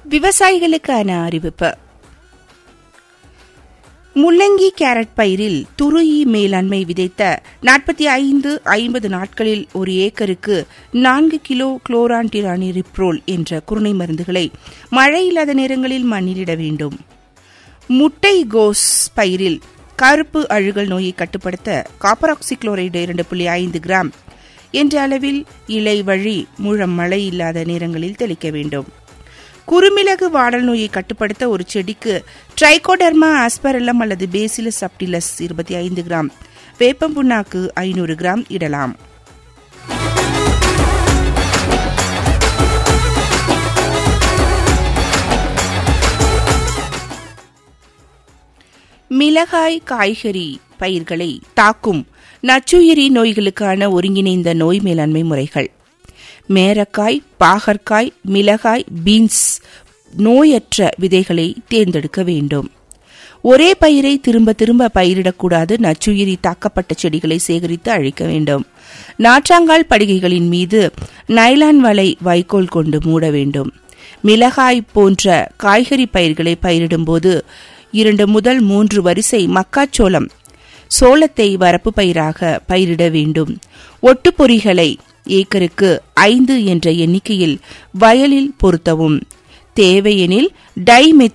விவசாயிகளுக்கான அறிவிப்பு முள்ளங்கி கேரட் பயிரில் துருயி மேலாண்மை விதைத்த நாற்பத்தி ஐந்து ஐம்பது நாட்களில் ஒரு ஏக்கருக்கு நான்கு கிலோ குளோரான்டிரானிரிப்ரோல் என்ற குருணை மருந்துகளை மழை இல்லாத நேரங்களில் மண்ணிலிட வேண்டும் முட்டை கோஸ் பயிரில் கருப்பு அழுகல் நோயை கட்டுப்படுத்த காப்பராக்சிக்ளோரைடு இரண்டு புள்ளி ஐந்து கிராம் என்ற அளவில் இலை வழி முழம் மழை இல்லாத நேரங்களில் தெளிக்க வேண்டும் குறுமிளகு வாடல் நோயை கட்டுப்படுத்த ஒரு செடிக்கு ட்ரைகோடர்மா ஆஸ்பரல்லம் அல்லது பேசிலஸ் சப்டிலஸ் இருபத்தி ஐந்து கிராம் வேப்பம் புண்ணாக்கு ஐநூறு கிராம் இடலாம் மிளகாய் காய்கறி பயிர்களை தாக்கும் நச்சுயிரி நோய்களுக்கான ஒருங்கிணைந்த நோய் மேலாண்மை முறைகள் மேரக்காய் பாகற்காய் மிளகாய் பீன்ஸ் நோயற்ற விதைகளை தேர்ந்தெடுக்க வேண்டும் ஒரே பயிரை திரும்ப திரும்ப பயிரிடக்கூடாது நச்சுயிரி தாக்கப்பட்ட செடிகளை சேகரித்து அழிக்க வேண்டும் நாற்றாங்கால் படுகைகளின் மீது நைலான் வலை வைக்கோல் கொண்டு மூட வேண்டும் மிளகாய் போன்ற காய்கறி பயிர்களை பயிரிடும்போது இரண்டு முதல் மூன்று வரிசை மக்காச்சோளம் சோளத்தை வரப்பு பயிராக பயிரிட வேண்டும் ஒட்டுப்பொறிகளை ஏக்கருக்கு ஐந்து என்ற எண்ணிக்கையில் வயலில் பொருத்தவும் தேவையெனில் டைமெத்